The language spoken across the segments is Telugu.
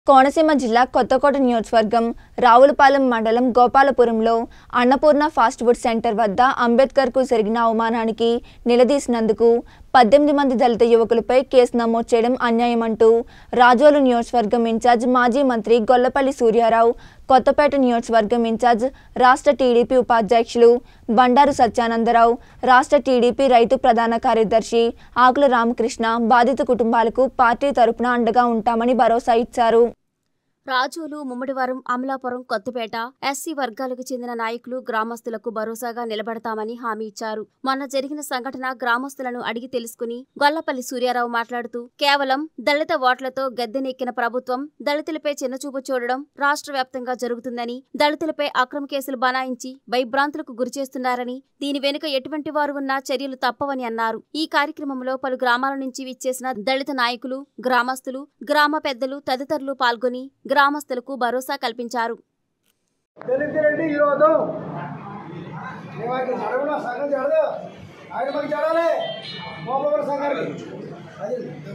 కోనసీమ జిల్లా కొత్తకోట నియోజకవర్గం రావులపాలెం మండలం గోపాలపురంలో అన్నపూర్ణ ఫాస్ట్ ఫుడ్ సెంటర్ వద్ద అంబేద్కర్కు జరిగిన అవమానానికి నిలదీసినందుకు పద్దెనిమిది మంది దళిత యువకులపై కేసు నమోదు చేయడం అన్యాయమంటూ రాజోలు నియోజకవర్గం ఇన్ఛార్జ్ మాజీ మంత్రి గొల్లపల్లి సూర్యారావు కొత్తపేట నియోజకవర్గం ఇన్ఛార్జ్ రాష్ట్ర టీడీపీ ఉపాధ్యక్షులు బండారు సత్యానందరావు రాష్ట్ర టీడీపీ రైతు ప్రధాన కార్యదర్శి ఆకుల రామకృష్ణ బాధిత కుటుంబాలకు పార్టీ తరపున అండగా ఉంటామని భరోసా ఇచ్చారు రాజోలు ముమ్మడివారం అమలాపురం కొత్తపేట ఎస్సీ వర్గాలకు చెందిన నాయకులు గ్రామస్తులకు భరోసాగా నిలబడతామని హామీ ఇచ్చారు మొన్న జరిగిన సంఘటన గ్రామస్తులను అడిగి తెలుసుకుని గొల్లపల్లి సూర్యారావు మాట్లాడుతూ కేవలం దళిత ఓట్లతో గద్దెనెక్కిన ప్రభుత్వం దళితులపై చిన్నచూపు చూడడం రాష్ట్ర వ్యాప్తంగా జరుగుతుందని దళితులపై అక్రమ కేసులు బనాయించి భయభ్రాంతులకు గురిచేస్తున్నారని దీని వెనుక ఎటువంటి వారు ఉన్నా చర్యలు తప్పవని అన్నారు ఈ కార్యక్రమంలో పలు గ్రామాల నుంచి విచ్చేసిన దళిత నాయకులు గ్రామస్తులు గ్రామ పెద్దలు తదితరులు పాల్గొని గ్రామస్తులకు భరోసా కల్పించారు దళితులండి ఈరోజు మేమాకి నడవడం సంఘం జరదు ఆయన మాకు జడాలి మోపవరం సంఘానికి అది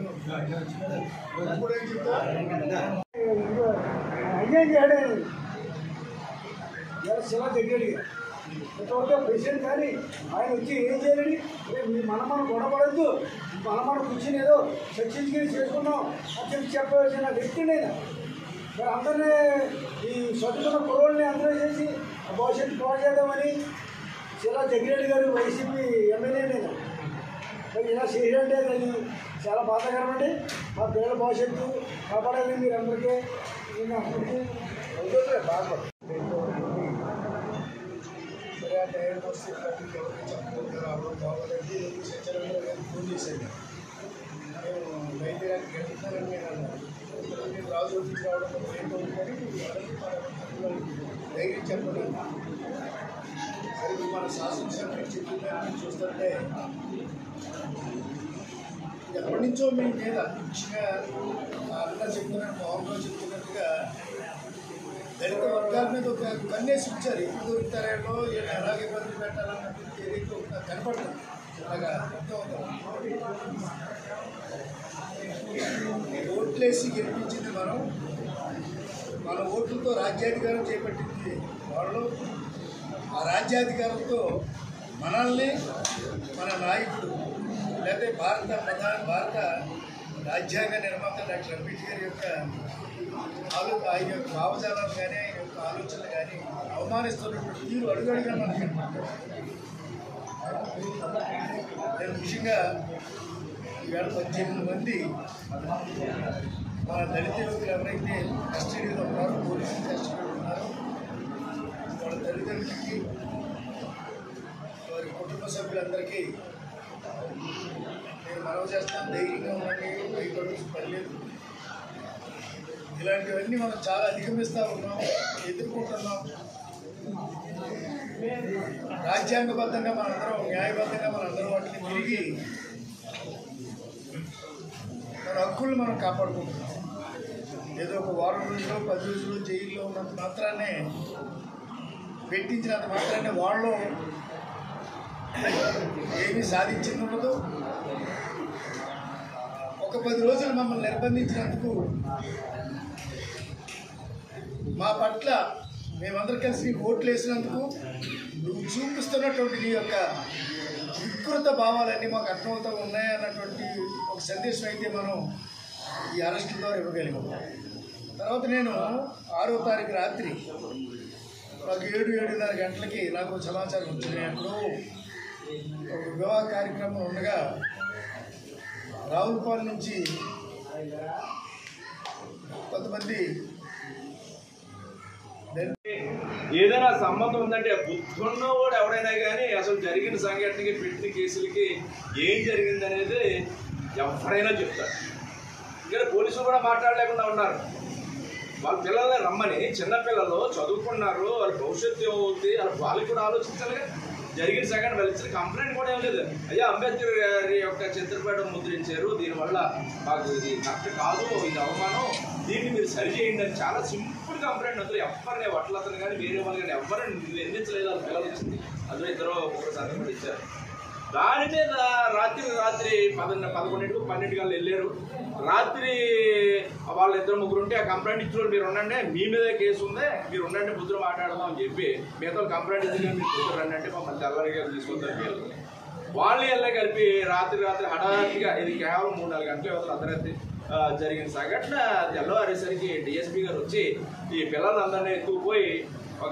అయ్యేం చేయడం ఇలా శివ దగ్గరికి ఇంతవరకు ప్రెసిడెంట్ కానీ ఆయన వచ్చి ఏం చేయాలని రేపు మీ మన మనం గొడవపడద్దు మన మనం కూర్చుని ఏదో చర్చించుకుని చేసుకున్నాం అని చెప్పి చెప్పవలసిన వ్యక్తి నేను మరి అందరినీ ఈ చదువుకున్న కుర్రోళ్ళని అందరూ చేసి భవిష్యత్తు పాడు చేద్దామని శిలా జగ్గిరెడ్డి గారు వైసీపీ ఎమ్మెల్యే నేను మరి ఇలా చేయాలంటే అది చాలా బాధాకరం అండి మా పిల్లల భవిష్యత్తు కాపాడాలి మీరు అందరికీ నేను అందరికీ అవుతుంది బాగా సరే ఆ టైం వస్తే ప్రతి ఎవరికి చెప్పకుండా రావడం బాగోలేదు సత్యనారాయణ గారికి ఫోన్ చేశాను మేము బయలుదేరానికి వెళ్తున్నారని నేను అన్నాను నేను రాజు వచ్చి రావడం కొంచెం లేట్ అవుతుంది కానీ ధైర్యం చెప్పండి సరే ఇప్పుడు మన శాసనసభ్యులు చెప్పిన దాన్ని చూస్తుంటే ఎప్పటి నుంచో మీ మీద ముఖ్యంగా అన్న చెప్తున్నట్టు మామూలుగా చెప్తున్నట్టుగా దళిత వర్గాల మీద ఒక కన్నేసి ఉంచారు ఎప్పుడు దొరుకుతారేమో వీళ్ళని ఎలాగ ఇబ్బంది పెట్టాలన్నట్టు ఏదైతే ఒక కనపడుతుంది అలాగా అర్థం అవుతుంది ఓట్లేసి గెలిపించింది మనం మన ఓట్లతో రాజ్యాధికారం చేపట్టింది వాళ్ళు ఆ రాజ్యాధికారంతో మనల్ని మన నాయకుడు లేకపోతే భారత ప్రధాన భారత రాజ్యాంగ నిర్మాత డాక్టర్ అంబేద్కర్ యొక్క ఆలో ఆయన యొక్క భావజాలను కానీ ఆయన యొక్క ఆలోచనలు కానీ అవమానిస్తున్నటువంటి తీరు అడుగడుగా మనకి కనపడతాయి. నేను ముఖ్యంగా ఈవేళ పద్దెనిమిది మంది మన దళిత యువకులు ఎవరైతే కస్టడీలో ఉన్నారో పోలీసులు కస్టడీలో ఉన్నారో వాళ్ళ తల్లిదండ్రులకి వారి కుటుంబ సభ్యులందరికీ నేను మనవి చేస్తాను ధైర్యంగా ఉండండి భయపడాల్సిన పని లేదు ఇలాంటివన్నీ మనం చాలా అధిగమిస్తూ ఉన్నాం ఎదుర్కొంటున్నాం రాజ్యాంగబద్ధంగా మనందరం న్యాయబద్ధంగా మనందరం వాటిని తిరిగి మన హక్కుల్ని మనం కాపాడుకుంటున్నాం ఏదో ఒక వారం రోజులు పది రోజులు జైల్లో ఉన్నంత మాత్రాన్నే పెట్టించినంత మాత్రాన్ని వాళ్ళు ఏమీ సాధించింది ఉండదు ఒక పది రోజులు మమ్మల్ని నిర్బంధించినందుకు మా పట్ల మేమందరం కలిసి నీకు ఓట్లు వేసినందుకు నువ్వు చూపిస్తున్నటువంటి నీ యొక్క వికృత భావాలన్నీ మాకు అర్థమవుతూ ఉన్నాయన్నటువంటి ఒక సందేశం అయితే మనం ఈ అరెస్టుల ద్వారా ఇవ్వగలిగాం తర్వాత నేను ఆరో తారీఖు రాత్రి నాకు ఏడు ఏడున్నర గంటలకి నాకు సమాచారం వచ్చింది ఎక్కడో ఒక వివాహ కార్యక్రమం ఉండగా రావులపాలెం నుంచి కొంతమంది ఏదైనా సంబంధం ఉందంటే బుద్ధున్నవాడు ఎవడైనా కానీ అసలు జరిగిన సంఘటనకి పెట్టిన కేసులకి ఏం జరిగింది అనేది ఎవరైనా చెప్తారు ఇక్కడ పోలీసులు కూడా మాట్లాడలేకుండా ఉన్నారు వాళ్ళ పిల్లల్ని రమ్మని చిన్నపిల్లలు చదువుకున్నారు వాళ్ళ భవిష్యత్తు ఏమవుతుంది వాళ్ళ వాళ్ళకి కూడా ఆలోచించాలి కదా. జరిగిన సంఘటన వాళ్ళు ఇచ్చిన కంప్లైంట్ కూడా ఏం లేదు అయ్యా అంబేద్కర్ గారి యొక్క చిత్రపటం ముద్రించారు దీనివల్ల మాకు ఇది కరెక్ట్ కాదు ఇది అవమానం దీన్ని మీరు సరి చేయండి అని చాలా సింపుల్ కంప్లైంట్ అందులో ఎవరిని వట్లతను కానీ వేరే వాళ్ళు కానీ ఎవరిని నిందించలేదు వాళ్ళ పిల్లలు వచ్చింది అందులో ఇద్దరు ఒక్కొక్క సంఘటన ఇచ్చారు దాని మీద రాత్రి రాత్రి పదకొండు పదకొండింటికి పన్నెండు కల్లా వెళ్ళారు రాత్రి వాళ్ళ ఇద్దరు ముగ్గురు ఉంటే ఆ కంప్లైంట్ ఇచ్చిన మీరు ఉండండి మీ మీద కేసు ఉంది మీరు ఉండండి బుద్ధులు మాట్లాడదాం అని చెప్పి మిగతా కంప్లైంట్ ఇచ్చిన మీరు బుద్ధులు రండి అంటే మమ్మల్ని తెల్లవారి గారు తీసుకుంటారు వీళ్ళు. వాళ్ళు వెళ్ళే కలిపి రాత్రి రాత్రి హఠాత్తుగా ఇది కేవలం మూడు నాలుగు గంటల వ్యవస్థలు అర్ధరాత్రి ఆ, జరిగిన సంఘటన తెల్లవారేసరికి డిఎస్పీ గారు వచ్చి ఈ పిల్లలందరినీ ఎత్తుకుపోయి ఒక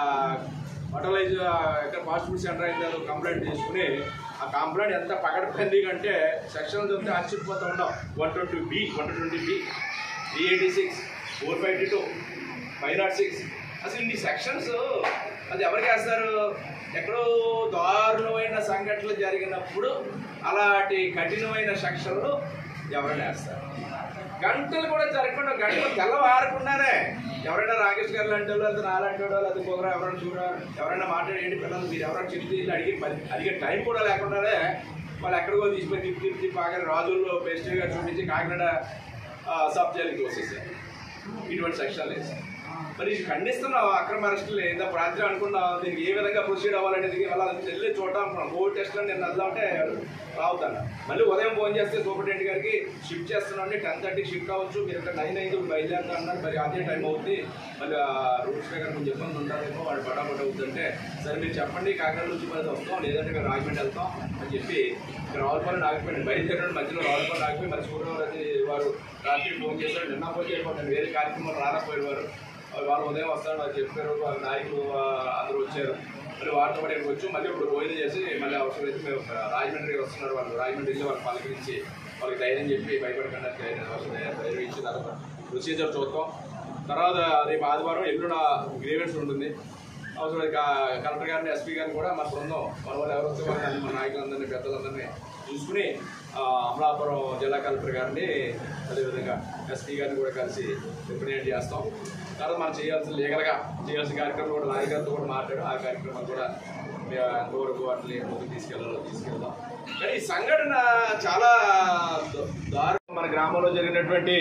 హోటలైజ్ ఇక్కడ ఫాస్ట్ ఫుడ్ సెంటర్ అయితే కంప్లైంట్ తీసుకుని ఆ కంప్లైంట్ ఎంత పకడపంది అంటే సెక్షన్ చూస్తే ఆశ్చర్యపోతూ ఉన్నాం one twenty B one twenty B three eighty six four five two five nought six అసలు ఇన్ని సెక్షన్స్ అది ఎవరికి వేస్తారు ఎక్కడో దారుణమైన సంఘటనలు జరిగినప్పుడు అలాంటి కఠినమైన సెక్షన్లు ఎవరైనా వేస్తారు గంటలు కూడా జరగకుండా గంటలు తెల్లవారకుండానే ఎవరైనా రాకేష్ గారు లాంటి వాళ్ళు లేదా నాలాంటి వాళ్ళు లేదా ఇంకొకరు ఎవరైనా చూడ ఎవరైనా మాట్లాడేయండి పిల్లలు మీరు ఎవరైనా చిన్న చిన్న అడిగి పది- అడిగే టైం కూడా లేకుండానే వాళ్ళు ఎక్కడికో తీసుకొని తిప్పి తిప్పి తిప్పి ఆఖరి రాజుల్లో పేస్ట్రీగా చూపించి కాకినాడ ఆ, సబ్ జైలుకి వచ్చేసారు ఇటువంటి సెక్షన్లు వేసారు మరి ఇది ఖండిస్తున్నాం అక్రమ అరెస్టులు ఏందో రాత్రి అనుకున్నాం దీనికి ఏ విధంగా ప్రొసీడ్ అవ్వాలనేది వాళ్ళని వెళ్ళి చూడటం అనుకున్నాం కోవిడ్ టెస్ట్లో నేను వెళ్దామంటే రావుతాను మళ్ళీ ఉదయం ఫోన్ చేస్తే సూపరింటెండెంట్ గారికి షిఫ్ట్ చేస్తున్నాం టెన్ థర్టీకి షిఫ్ట్ అవ్వచ్చు మీరు ఇక్కడ నైన్ ఐదు బయలుదేరుతా అన్నారు మరి అదే టైం అవుతుంది మళ్ళీ రూల్స్ ప్రకారం కొంచెం ఇబ్బంది ఉంటారేమో వాడు పడాపడ అవుతుంటే సరే మీరు చెప్పండి కాకినాడ నుంచి మరి వస్తాం లేదంటే ఇక్కడ రాజమండ్రి వెళ్తాం అని చెప్పి ఇక్కడ రావులపల్లి ఆగిపోయింది బయలుదేరడం మధ్యలో రావులపల్లి ఆగిపోయి మరి సూర్యవరం వారు రాత్రి ఫోన్ చేశారు నిన్న ఫోన్ చేయకపోతే వేరే కార్యక్రమాలు రానపోయారు వారు వాళ్ళు ఉదయం వస్తారు వాళ్ళు చెప్పారు వాళ్ళ నాయకులు ఆ, అందరూ వచ్చారు మళ్ళీ వారితో కూడా ఇక్కడికి వచ్చి మళ్ళీ ఇప్పుడు రోజు చేసి మళ్ళీ అవసరమైతే మేము రాజమండ్రి వస్తున్నారు వాళ్ళు రాజమండ్రి వెళ్ళి వాళ్ళు పలకరించి వాళ్ళకి ధైర్యం చెప్పి భయపడకుండా ధైర్యం అవసరం ధైర్యం ఇచ్చిన తర్వాత ప్రొసీజర్ చూద్దాం తర్వాత రేపు ఆదివారం ఎల్లుండ గ్రీవెన్స్ ఉంటుంది అవసరం క- కలెక్టర్ గారిని ఎస్పీ గారిని కూడా మన బృందం మన వాళ్ళు ఎవరు వస్తే వాళ్ళని మన నాయకులందరినీ పెద్దలందరినీ చూసుకుని ఆ, అమలాపురం జిల్లా కలెక్టర్ గారిని అదేవిధంగా ఎస్పీ గారిని కూడా కలిసి రిప్రజెంట్ చేస్తాం తర్వాత మనం చేయాల్సిన లీగల్గా చేయాల్సిన కార్యక్రమం కూడా నాయక్ గారితో కూడా మాట్లాడు ఆ కార్యక్రమం కూడా మేము ఎంతవరకు వాటిని ముందుకు తీసుకెళ్ళాలో తీసుకెళ్దాం కానీ ఈ సంఘటన చాలా ద- దారుణం మన గ్రామంలో జరిగినటువంటి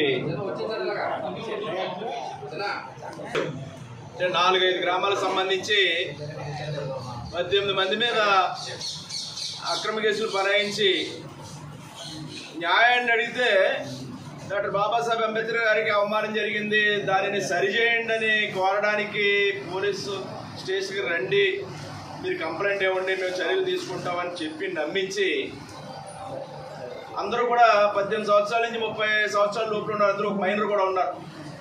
అంటే నాలుగైదు గ్రామాలకు సంబంధించి పద్దెనిమిది మంది మీద అక్రమ కేసులు బనాయించి న్యాయాన్ని అడిగితే డాక్టర్ బాబాసాహెబ్ అంబేద్కర్ గారికి అవమానం జరిగింది దానిని సరిచేయండి అని కోరడానికి పోలీసు స్టేషన్కి రండి మీరు కంప్లైంట్ ఇవ్వండి మేము చర్యలు తీసుకుంటామని చెప్పి నమ్మించి అందరూ కూడా పద్దెనిమిది సంవత్సరాల నుంచి ముప్పై సంవత్సరాల లోపల ఉన్నారు అందులో ఒక మైనర్ కూడా ఉన్నారు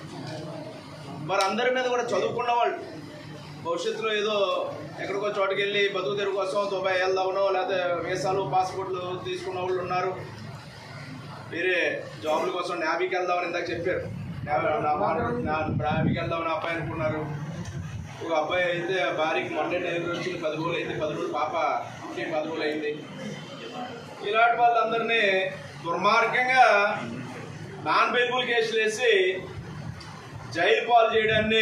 మరి అందరి మీద కూడా చదువుకున్న వాళ్ళు భవిష్యత్తులో ఏదో ఎక్కడికో చోటుకి వెళ్ళి బతుకు తెరుగు కోసం దుబాయ్ వెళ్దామనో లేకపోతే వీసాలు పాస్పోర్ట్లు తీసుకున్న వాళ్ళు ఉన్నారు వేరే జాబుల కోసం నావీకి వెళ్దామని ఇందాక చెప్పారు నా- నా మాట- నా నావీకి వెళ్దామని అబ్బాయి అనుకున్నారు ఒక అబ్బాయి అయితే భార్యకి మొన్నే డెలివరీ వచ్చింది పది రోజులు అయింది పది రోజులు పాప ఇంకే పది రోజులు అయింది ఇలాంటి వాళ్ళందరినీ దుర్మార్గంగా నాన్ బెయిలబుల్ కేసులు వేసి జైలు పాలు చేయడాన్ని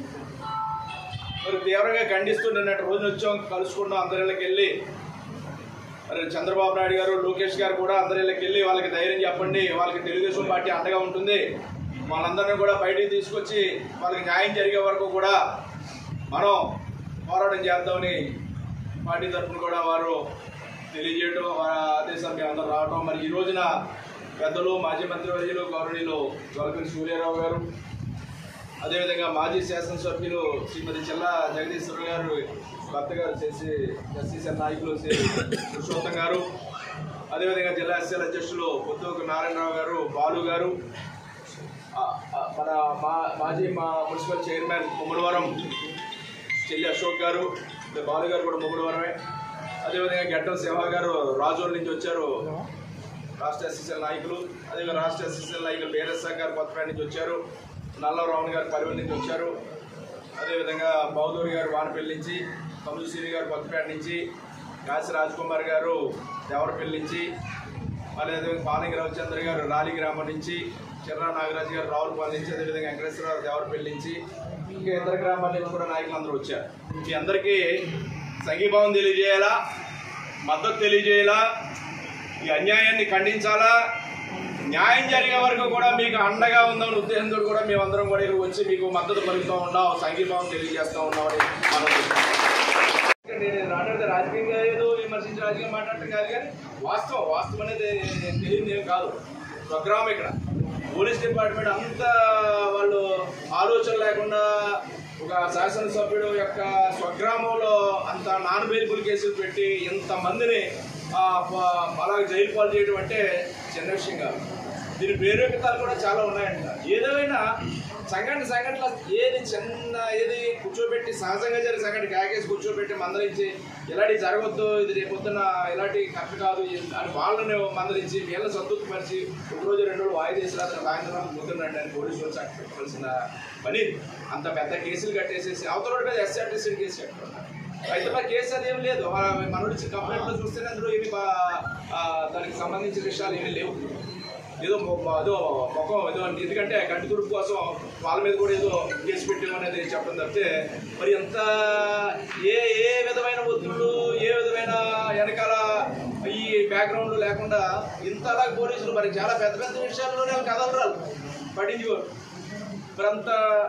మరి తీవ్రంగా ఖండిస్తూ నిన్నటి రోజున వచ్చాం కలుసుకున్నాం అందరిళ్ళకి వెళ్ళి మరి చంద్రబాబు నాయుడు గారు లోకేష్ గారు కూడా అందరిళ్ళకి వెళ్ళి వాళ్ళకి ధైర్యం చెప్పండి వాళ్ళకి తెలుగుదేశం పార్టీ అండగా ఉంటుంది వాళ్ళందరినీ కూడా బయటికి తీసుకొచ్చి వాళ్ళకి న్యాయం జరిగే వరకు కూడా మనం పోరాటం చేద్దామని పార్టీ తరఫున కూడా వారు తెలియజేయడం వారి ఆదేశాలు మేము అందరూ రావడం మరి ఈ రోజున పెద్దలు మాజీ మంత్రివర్యులు గౌరవనీయులు జోలపల్లి సూర్యారావు గారు అదేవిధంగా మాజీ శాసనసభ్యులు శ్రీమతి చెల్ల జగదీశ్వర గారు భర్త గారు చేసి ఎస్సీసీఎల్ నాయకులు శ్రీ పురుషోత్తం గారు అదేవిధంగా జిల్లా ఎస్సీఎల్ అధ్యక్షులు పొద్దుకు నారాయణరావు గారు బాలు గారు ఆ, ఆ, మన మా మాజీ మా మున్సిపల్ చైర్మన్ ముమ్మడివరం చెల్లి అశోక్ గారు ఇంకా బాలు గారు కూడా ముమ్మడివరమే అదేవిధంగా గడ్డం సేవ గారు రాజోల్ నుంచి వచ్చారు రాష్ట్ర ఎస్ఎస్ఎల్ నాయకులు అదేవిధంగా రాష్ట్ర ఎస్ఎస్ఎల్ నాయకులు బీరస్సా గారు కొత్తపేట నుంచి వచ్చారు నల్లరావణ్ గారు పరివల్ నుంచి వచ్చారు అదేవిధంగా బౌదూరి గారు వానపల్లి నుంచి తమ్ముడు శ్రీ గారు కొత్తపేట నుంచి కాశీ రాజ్ కుమార్ గారు దేవరపల్లి నుంచి అదేవిధంగా పాలింగి రవిచంద్ర గారు రాలి గ్రామం నుంచి చిర్రా నాగరాజు గారు రావులపల్లి నుంచి అదేవిధంగా వెంకటేశ్వరరావు దేవరపల్లి నుంచి ఇంకా ఇతర గ్రామాల నుంచి కూడా నాయకులు అందరూ వచ్చారు మీ అందరికీ సంఘీభావం తెలియజేయాలా మద్దతు తెలియజేయాలా ఈ అన్యాయాన్ని ఖండించాలా న్యాయం జరిగే వరకు కూడా మీకు అండగా ఉందన్న ఉద్దేశంతో కూడా మేమందరం కూడా ఇక్కడ వచ్చి మీకు మద్దతు పలుకుతూ ఉన్నాం సంఘీభావం తెలియజేస్తూ ఉన్నామని మనం ఇక్కడ నేను రానడితే రాజకీయంగా ఏదో విమర్శించి రాజకీయం మాట్లాడటం కాదు కానీ వాస్తవం వాస్తవం అనేది తెలియదు ఏం కాదు స్వగ్రామం ఇక్కడ పోలీస్ డిపార్ట్మెంట్ అంత వాళ్ళు ఆలోచన లేకుండా ఒక శాసనసభ్యుడు యొక్క స్వగ్రామంలో అంత నాన్ బెయిలబుల్ కేసులు పెట్టి ఇంతమందిని ఆ, ప- అలాగే జైలు పాలు చేయడం అంటే చిన్న విషయం కాదు దీని ప్రేరేపితాలు కూడా చాలా ఉన్నాయంట ఏదేమైనా సంఘటన సంఘటన ఏది చిన్న ఏది కూర్చోబెట్టి సహజంగా జరిగే సంఘటన కాకేసి కూర్చోబెట్టి మందలించి ఇలాంటి జరగొద్దు ఇది రేపొద్దున ఇలాంటి కరెక్ట్ కాదు ఇది అని వాళ్ళని మందలించి వీళ్ళని సంతృప్తిపరిచి ఒక రోజు రెండు రోజులు వాయిదా వేసి రాత్రి సాయంత్రం పొద్దునండి అని పోలీసులు వచ్చి అక్కడ పెట్టవలసిన పని అంత పెద్ద కేసులు కట్టేసేసి అవతల మీద ఎస్ఆర్టీసీ కేసు కట్టుకున్నారు అయితే మరి కేసు అది ఏం లేదు మనోడి కంప్లైంట్లో చూస్తేనే అందులో ఏమి బా- ఆ, దానికి సంబంధించిన విషయాలు ఏమీ లేవు ఏదో మొ- మొ- ఏదో ముఖం ఏదో ఎందుకంటే కంటి తుడుపు కోసం వాళ్ళ మీద కూడా ఏదో కేసు పెట్టామనేది చెప్పడం తప్పితే మరి ఎంత ఏ ఏ విధమైన ఒత్తిళ్ళు ఏ విధమైన వెనకాల ఈ బ్యాక్గ్రౌండ్ లేకుండా ఇంతలా పోలీసులు మరి చాలా పెద్ద పెద్ద విషయాల్లోనే వాళ్ళు కదలరాలు పట్టించుకోరు మరి అంత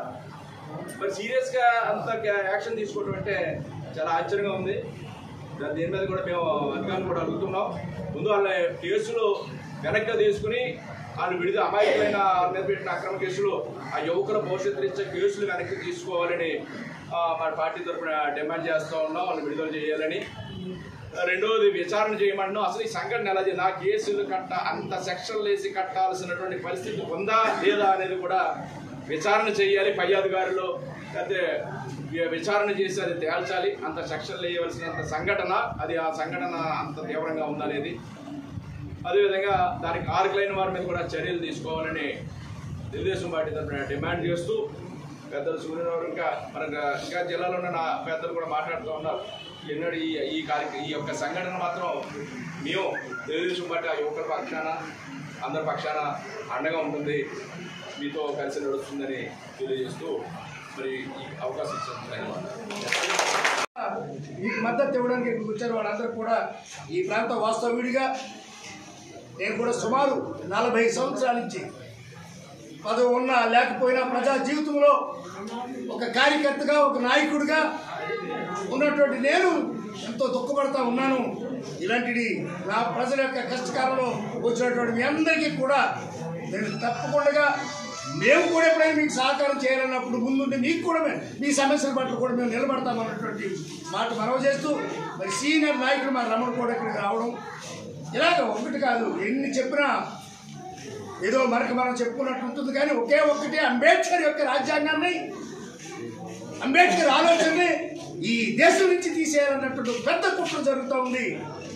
మరి సీరియస్గా అంత యాక్షన్ తీసుకోవడం అంటే చాలా ఆశ్చర్యంగా ఉంది దా- దీని మీద కూడా మేము అధికారులు కూడా అడుగుతున్నాం ముందు వాళ్ళ కేసులు వెనక్కి తీసుకుని వాళ్ళు విడిద అమాయకులైన వాళ్ళ మీద పెట్టిన అక్రమ కేసులు ఆ యువకుల భవిష్యత్తు ఇచ్చే కేసులు వెనక్కి తీసుకోవాలని ఆ, మన పార్టీ తరఫున డిమాండ్ చేస్తూ ఉన్నాం వాళ్ళు విడుదల చేయాలని రెండోది విచారణ చేయమన్నాం అసలు ఈ సంఘటన ఎలా జరిగింది? నా కేసులు కట్ట అంత సెక్షన్లు వేసి కట్టాల్సినటువంటి పరిస్థితి ఉందా లేదా అనేది కూడా విచారణ చేయాలి పై అధికారులు లేకపోతే వి- విచారణ చేసి అది తేల్చాలి అంత సెక్షన్లు వేయవలసినంత సంఘటన అది ఆ సంఘటన అంత తీవ్రంగా ఉందనేది అదేవిధంగా దానికి ఆర్కులైన వారి మీద కూడా చర్యలు తీసుకోవాలని తెలుగుదేశం పార్టీ తరఫున డిమాండ్ చేస్తూ పెద్దలు సూర్యరావు ఇంకా మన ఇంకా జిల్లాలో ఉన్న నా పెద్దలు కూడా మాట్లాడుతూ ఉన్నారు ఎన్నడూ ఈ ఈ కార్య ఈ యొక్క సంఘటన మాత్రం మేము తెలుగుదేశం పార్టీ ఆ యువకుల పక్షాన అందరి పక్షాన అండగా ఉంటుంది మీతో కలిసి నడుస్తుందని తెలియజేస్తూ మరి ఈ అవకాశం ఇచ్చినందుకు ధన్యవాదాలు మీకు మద్దతు ఇవ్వడానికి ఇక్కడికి వచ్చారు వాళ్ళందరూ కూడా ఈ ప్రాంత వాస్తవ్యుడిగా నేను కూడా సుమారు నలభై సంవత్సరాల నుంచి పదవి ఉన్నా లేకపోయినా ప్రజా జీవితంలో ఒక కార్యకర్తగా ఒక నాయకుడిగా ఉన్నటువంటి నేను ఎంతో దుఃఖపడతా ఉన్నాను ఇలాంటిది నా ప్రజల యొక్క కష్టకాలంలో వచ్చినటువంటి మీ అందరికీ కూడా నేను తప్పకుండా మేము కూడా ఎప్పుడైనా మీకు సహకారం చేయాలన్నప్పుడు ముందుంటే మీకు కూడా మే- మీ సమస్యల పట్ల కూడా మేము నిలబడతామన్నటువంటి మాట మనవి చేస్తూ మరి సీనియర్ నాయకుడు మా రమణ కూడా ఇక్కడికి రావడం ఇలాగ ఒకటి కాదు ఎన్ని చెప్పినా ఏదో మనకు మనం చెప్పుకున్నట్టు ఉంటుంది కానీ ఒకే ఒక్కటి అంబేద్కర్ యొక్క రాజ్యాంగాన్ని అంబేద్కర్ ఆలోచనని ఈ దేశం నుంచి తీసేయాలన్నటువంటి ఒక పెద్ద కుట్ర జరుగుతూ ఉంది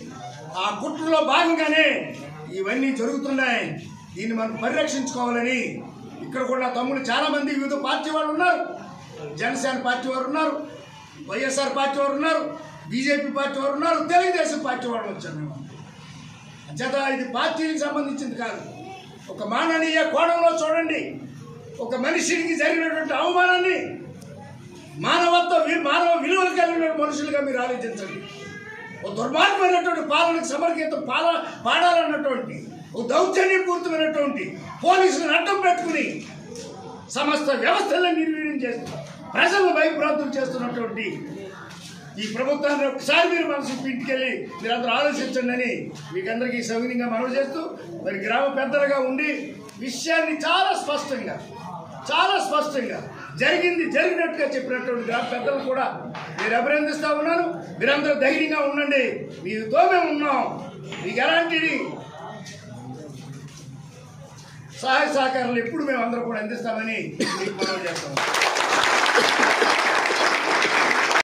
ఆ కుట్రలో భాగంగానే ఇవన్నీ జరుగుతున్నాయి దీన్ని మనం పరిరక్షించుకోవాలని ఇక్కడ కూడా తమ్ముడు చాలా మంది వివిధ పార్టీ వాళ్ళు ఉన్నారు జనసేన పార్టీ వారు ఉన్నారు వైఎస్ఆర్ పార్టీ వారు ఉన్నారు బీజేపీ పార్టీ వారు ఉన్నారు తెలుగుదేశం పార్టీ వాళ్ళు వచ్చారు మేము జత ఇది పార్టీలకు సంబంధించింది కాదు ఒక మాననీయ కోణంలో చూడండి ఒక మనిషికి జరిగినటువంటి అవమానాన్ని మానవత్వ వి- మానవ విలువలు కలిగిన మనుషులుగా మీరు ఆలోచించండి ఒక దుర్మార్గమైనటువంటి పాలనకు సమర్గీత పాల పాడాలన్నటువంటి ఒక దౌర్జన్యపూరితమైనటువంటి పోలీసులను అడ్డం పెట్టుకుని సమస్త వ్యవస్థలను నిర్వీర్యం చేస్తూ ప్రజలను భయభ్రాంతులు చేస్తున్నటువంటి ఈ ప్రభుత్వాన్ని ఒకసారి మీరు మనసు ఇంటికెళ్ళి మీరు అందరూ ఆలోచించండి అని మీకందరికీ సౌకర్యంగా మనవి చేస్తూ మరి గ్రామ పెద్దలుగా ఉండి విషయాన్ని చాలా స్పష్టంగా చాలా స్పష్టంగా జరిగింది జరిగినట్టుగా చెప్పినటువంటి గ్రామ పెద్దలు కూడా మీరు అభినందిస్తా ఉన్నాను మీరందరూ ధైర్యంగా ఉండండి మీతో మేము ఉన్నాం మీకు ఎలాంటిది సహాయ సహకారాలు ఎప్పుడు మేము అందరూ కూడా అందిస్తామని మీకు మనవి చేస్తాం